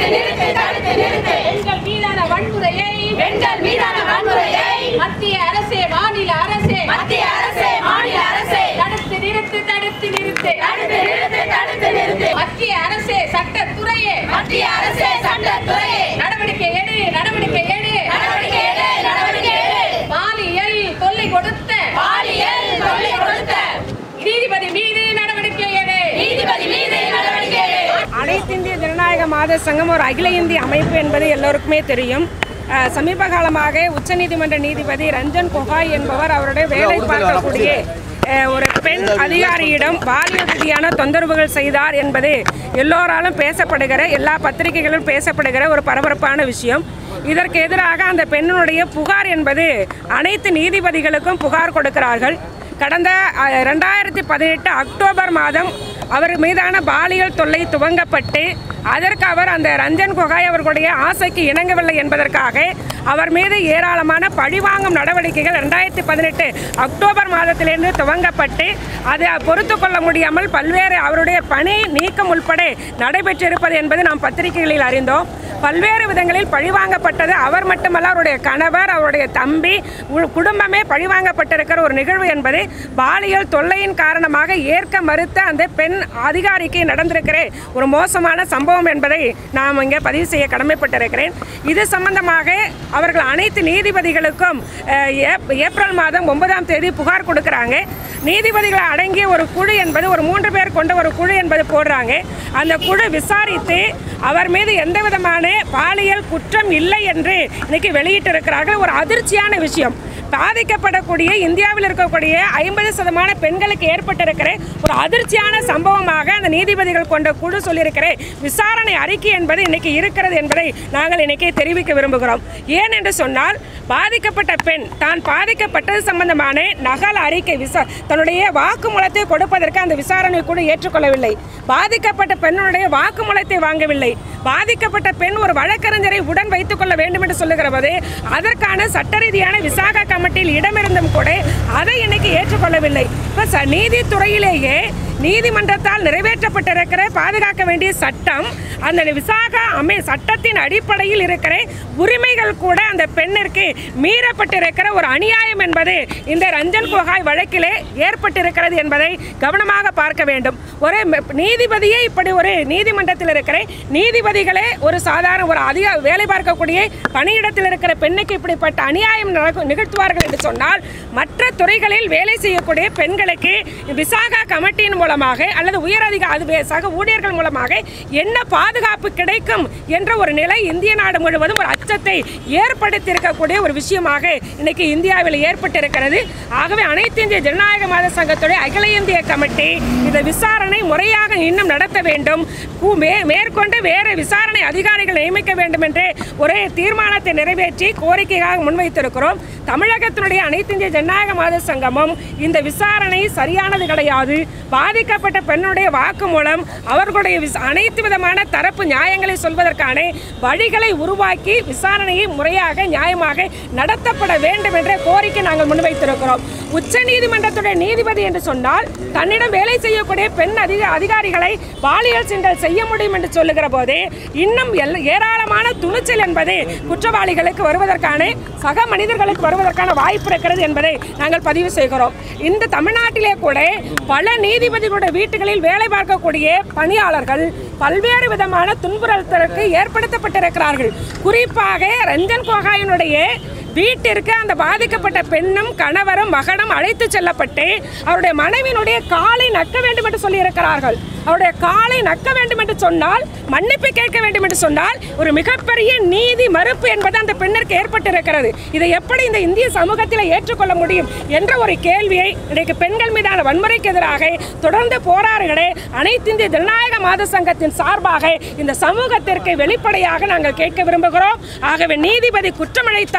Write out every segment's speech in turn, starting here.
தடுத்து நிறுத்து தடுத்து நிறுத்து பெண்கள் மீதான வன்முறையை பெண்கள் மீதான வன்முறையை மத்திய அரசே மாநில அரசே மத்திய அரசே மாநில அரசே தடுத்து நிறுத்து தடுத்து நிறுத்து தடுத்து நிறுத்து தடுத்து நிறுத்து மத்திய அரசே சட்டத்துறையே மத்திய அரசே சட்டத்துறையே நடவடிக்கை எடு நடவடிக்கை எடு நடவடிக்கை எடு நடவடிக்கை எடு பாலியல் தொல்லை கொடுத்த பாலியல் தொல்லை கொடுத்த நீதிபதி மீது நடவடிக்கை எடு நீதிபதி மீது நடவடிக்கை எடு அனைத்து இந்திய ஜனநாயக மாத சங்கம் ஒரு அகில இந்திய அமைப்பு என்பது எல்லோருக்குமே தெரியும் அஹ், சமீப காலமாக உச்சநீதிமன்ற நீதிபதி ரஞ்சன் கொகாய் என்பவர் அவருடைய வேலை பார்க்கக்கூடிய அஹ், ஒரு பெண் அதிகாரியிடம் பாலியல் ரீதியான தொந்தரவுகள் செய்தார் என்பது எல்லோராலும் பேசப்படுகிற எல்லா பத்திரிகைகளிலும் பேசப்படுகிற ஒரு பரபரப்பான விஷயம் இதற்கு எதிராக அந்த பெண்ணினுடைய புகார் என்பது அனைத்து நீதிபதிகளுக்கும் புகார் கொடுக்கிறார்கள் கடந்த அஹ், ரெண்டாயிரத்தி பதினெட்டு அக்டோபர் மாதம் அவர் மீதான பாலியல் தொல்லை துவங்கப்பட்டு அதற்கு அவர் அந்த ரஞ்சன் கொகாய் அவர்களுடைய ஆசைக்கு இணங்கவில்லை என்பதற்காக அவர் மீது ஏராளமான பழிவாங்கும் நடவடிக்கைகள் ரெண்டாயிரத்தி பதினெட்டு அக்டோபர் மாதத்திலிருந்து துவங்கப்பட்டு அதை பொறுத்து கொள்ள முடியாமல் பல்வேறு அவருடைய பணி நீக்கம் உட்பட நடைபெற்றிருப்பது என்பது நாம் பத்திரிகைகளில் அறிந்தோம் பல்வேறு விதங்களில் பழிவாங்கப்பட்டது அவர் மட்டுமல்ல அவருடைய கணவர் அவருடைய தம்பி உ- குடும்பமே பழிவாங்கப்பட்டிருக்கிற ஒரு நிகழ்வு என்பது பாலியல் தொல்லையின் காரணமாக ஏற்க மறுத்த அந்த பெண் அதிகாரிக்கு நடந்திருக்கிற ஒரு மோசமான சம்பவம் என்பதை நாம் இங்கே பதிவு செய்ய கடமைப்பட்டிருக்கிறேன் இது சம்பந்தமாக அவர்கள் அனைத்து நீதிபதிகளுக்கும் அஹ், ஏப்- ஏப்ரல் மாதம் ஒன்பதாம் தேதி புகார் கொடுக்குறாங்க நீதிபதிகளை அடங்கிய ஒரு குழு என்பது ஒரு மூன்று பேர் கொண்ட ஒரு குழு என்பது போடுறாங்க அந்த குழு விசாரித்து அவர் மீது எந்த விதமான பாலியல் குற்றம் இல்லை என்று இன்னைக்கு வெளியிட்டிருக்கிறார்கள் ஒரு அதிர்ச்சியான விஷயம் பாதிக்கப்படக்கூடிய இந்தியாவில் இருக்கக்கூடிய ஐம்பது சதமான பெண்களுக்கு ஏற்பட்டிருக்கிற ஒரு அதிர்ச்சியான சம்பவமாக அந்த நீதிபதிகள் கொண்ட குழு சொல்லியிருக்கிற விசாரணை அறிக்கை என்பது இன்னைக்கு இருக்கிறது என்பதை நாங்கள் இன்னைக்கு தெரிவிக்க விரும்புகிறோம் ஏன் என்று சொன்னால் பாதிக்கப்பட்ட பெண் தான் பாதிக்கப்பட்டது சம்பந்தமான நகல் அறிக்கை விசா தன்னுடைய வாக்குமூலத்தை கொடுப்பதற்கு அந்த விசாரணை குழு ஏற்றுக்கொள்ளவில்லை பாதிக்கப்பட்ட பெண்ணுடைய வாக்குமூலத்தை வாங்கவில்லை பாதிக்கப்பட்ட பெண் ஒரு வழக்கறிஞரை உடன் வைத்துக் கொள்ள வேண்டும் என்று சொல்லுகிற போது அதற்கான சட்ட ரீதியான விசாக கமிட்டியில் இடமிருந்தும் கூட அதை இன்னைக்கு ஏற்றுக்கொள்ளவில்லை இப்ப ச- நீதித்துறையிலேயே நீதிமன்றத்தால் நிறைவேற்றப்பட்டிருக்கிற பாதுகாக்க வேண்டிய சட்டம் அந்த விசாக அமை சட்டத்தின் அடிப்படையில் இருக்கிற உரிமைகள் கூட அந்த பெண்ணிற்கு மீறப்பட்டிருக்கிற ஒரு அநியாயம் என்பது இந்த ரஞ்சன் கோகாய் வழக்கிலே ஏற்பட்டிருக்கிறது என்பதை கவனமாக பார்க்க வேண்டும் ஒரு ம- நீதிபதியே இப்படி ஒரு நீதிமன்றத்தில் இருக்கிற நீதிபதிகளே ஒரு சாதாரண ஒரு அதிக வேலை பார்க்கக்கூடிய பணியிடத்தில் இருக்கிற பெண்ணுக்கு இப்படிப்பட்ட அநியாயம் நடக்கும் நிகழ்த்துவார்கள் என்று சொன்னால் மற்ற துறைகளில் வேலை செய்யக்கூடிய பெண்களுக்கு விசாகா கமிட்டியின் மூலமாக அல்லது உயர் அதிக அது வே- சக ஊழியர்கள் மூலமாக என்ன பாதுகாப்பு கிடைக்கும் என்ற ஒரு நிலை இந்திய நாடு முழுவதும் ஒரு அச்சத்தை ஏற்படுத்தி இருக்கக்கூடிய ஒரு விஷயமாக இன்னைக்கு இந்தியாவில் ஏற்பட்டிருக்கிறது ஆகவே அனைத்து இந்திய ஜனநாயக மாத சங்கத்துடைய அகில இந்திய கமிட்டி இந்த விசாரணை முறையாக இன்னும் நடத்த வேண்டும் கு- மே- மேற்கொண்டு வேறு விசாரணை அதிகாரிகள் நியமிக்க வேண்டும் என்று ஒரு தீர்மானத்தை நிறைவேற்றி கோரிக்கையாக முன்வைத்திருக்கிறோம் தமிழகத்தினுடைய அனைத்து இந்திய ஜனநாயக மாத சங்கமும் இந்த விசாரணை சரியானது கிடையாது பாதிக்கப்பட்ட பெண்ணுடைய வாக்குமூலம் அவர்களுடைய விச- அனைத்து விதமான தரப்பு நியாயங்களை சொல்வதற்கான வழிகளை உருவாக்கி விசாரணையை முறையாக நியாயமாக நடத்தப்பட வேண்டும் என்ற கோரிக்கை நாங்கள் முன்வைத்திருக்கிறோம் உச்ச நீதிமன்றத்துடைய நீதிபதி என்று சொன்னால் தன்னிடம் வேலை செய்யக்கூடிய பெண் அதிக அதிகாரிகளை பாலியல் சீண்டல் செய்ய முடியும் என்று சொல்லுகிற போது இன்னும் எல்- ஏராளமான துணிச்சல் என்பது குற்றவாளிகளுக்கு வருவதற்கான சக மனிதர்களுக்கு வருவதற்கான வாய்ப்பு இருக்கிறது என்பதை நாங்கள் பதிவு செய்கிறோம் இந்த தமிழ்நாட்டிலே கூட பல நீதிபதிகளுடைய வீட்டுகளில் வேலை பார்க்கக்கூடிய பணியாளர்கள் பல்வேறு விதமான துன்புறுத்தலுக்கு ஏற்படுத்தப்பட்டிருக்கிறார்கள் குறிப்பாக ரஞ்சன் கோகாயினுடைய வீட்டிற்கு அந்த பாதிக்கப்பட்ட பெண்ணும் கணவரும் மகனும் அழைத்து செல்லப்பட்டு அவருடைய மனைவியினுடைய காலை நக்க வேண்டும் என்று சொல்லியிருக்கிறார்கள் அவருடைய காலை நக்க வேண்டும் என்று சொன்னால் மன்னிப்பு கேட்க வேண்டும் என்று சொன்னால் ஒரு மிகப்பெரிய நீதி மறுப்பு என்பது அந்த பெண்ணிற்கு ஏற்பட்டிருக்கிறது இதை எப்படி இந்த இந்திய சமூகத்தில் ஏற்றுக்கொள்ள முடியும் என்ற ஒரு கேள்வியை இன்றைக்கு பெண்கள் மீதான வன்முறைக்கு எதிராக தொடர்ந்து போராடுகிற அனைத்து இந்திய ஜனநாயக மாத சங்கத்தின் சார்பாக இந்த சமூகத்திற்கு வெளிப்படையாக நாங்கள் கேட்க விரும்புகிறோம் ஆகவே நீதிபதி குற்றமளித்தாலும்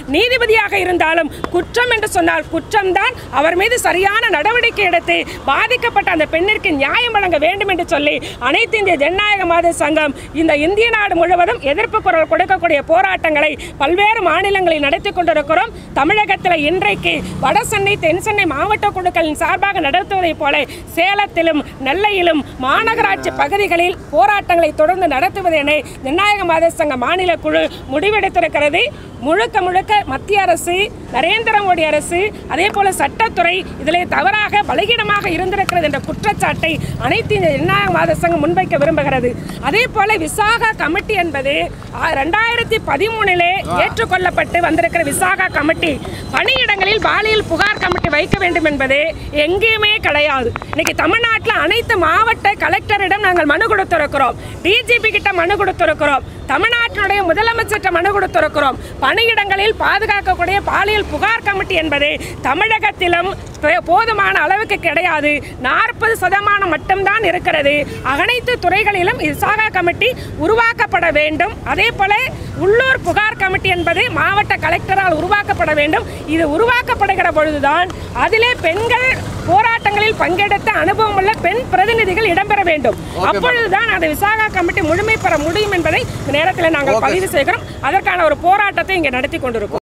நீதிபதியாக இருந்தாலும் குற்றம் என்று சொன்னால் குற்றம்தான் அவர் மீது சரியான நடவடிக்கை எடுத்து பாதிக்கப்பட்ட அந்த பெண்ணிற்கு நியாயம் வழங்க வேண்டும் என்று சொல்லி அனைத்து இந்திய ஜனநாயக மாத சங்கம் இந்த இந்திய நாடு முழுவதும் எதிர்ப்பு குரல் கொடுக்கக்கூடிய போராட்டங்களை பல்வேறு மாநிலங்களில் நடத்தி கொண்டிருக்கிறோம் தமிழகத்தில் இன்றைக்கு வட சென்னை தென் சென்னை மாவட்ட குழுக்களின் சார்பாக நடத்துவதைப் போல சேலத்திலும் நெல்லையிலும் மாநகராட்சி பகுதிகளில் போராட்டங்களை தொடர்ந்து நடத்துவது என ஜனநாயக மாத சங்க மாநில குழு முடிவெடுத்திருக்கிறது முழுக்க முழுக்க மத்திய அரசு நரேந்திர மோடி அரசு அதே போல சட்டத்துறை இதிலே தவறாக பலகீனமாக இருந்திருக்கிறது என்ற குற்றச்சாட்டை அனைத்து இந்த ஜனநாயக மாத சங்கம் முன்வைக்க விரும்புகிறது அதே போல விசாகா கமிட்டி என்பது ரெண்டாயிரத்தி பதிமூணிலே ஏற்றுக்கொள்ளப்பட்டு வந்திருக்கிற விசாகா கமிட்டி பணியிடங்களில் பாலியல் புகார் கமிட்டி வைக்க வேண்டும் என்பது எங்கேயுமே கிடையாது இன்னைக்கு தமிழ்நாட்டில் அனைத்து மாவட்ட கலெக்டரிடம் நாங்கள் மனு கொடுத்திருக்கிறோம் டிஜிபி கிட்ட மனு கொடுத்திருக்கிறோம் தமிழ்நாட்டினுடைய முதலமைச்சர்கிட்ட மனு கொடுத்திருக்கிறோம் பணியிடங்களில் பாதுகாக்கக்கூடிய பாலியல் புகார் கமிட்டி என்பது தமிழகத்திலும் பே- போதுமான அளவுக்கு கிடையாது நாற்பது சதமானம் மட்டும்தான் இருக்கிறது அனைத்து துறைகளிலும் விசாகா கமிட்டி உருவாக்கப்பட வேண்டும் அதே போல உள்ளூர் புகார் கமிட்டி என்பது மாவட்ட கலெக்டரால் உருவாக்கப்பட வேண்டும் இது உருவாக்கப்படுகிற பொழுதுதான் அதிலே பெண்கள் போராட்டங்களில் பங்கெடுத்த அனுபவம் உள்ள பெண் பிரதிநிதிகள் இடம்பெற வேண்டும் அப்பொழுதுதான் அந்த விசாகா கமிட்டி முழுமை பெற முடியும் என்பதை இந்த நேரத்தில் நாங்கள் Okay. பதிவு செய்கிறோம் அதற்கான ஒரு போராட்டத்தை இங்கே நடத்தி கொண்டிருக்கோம்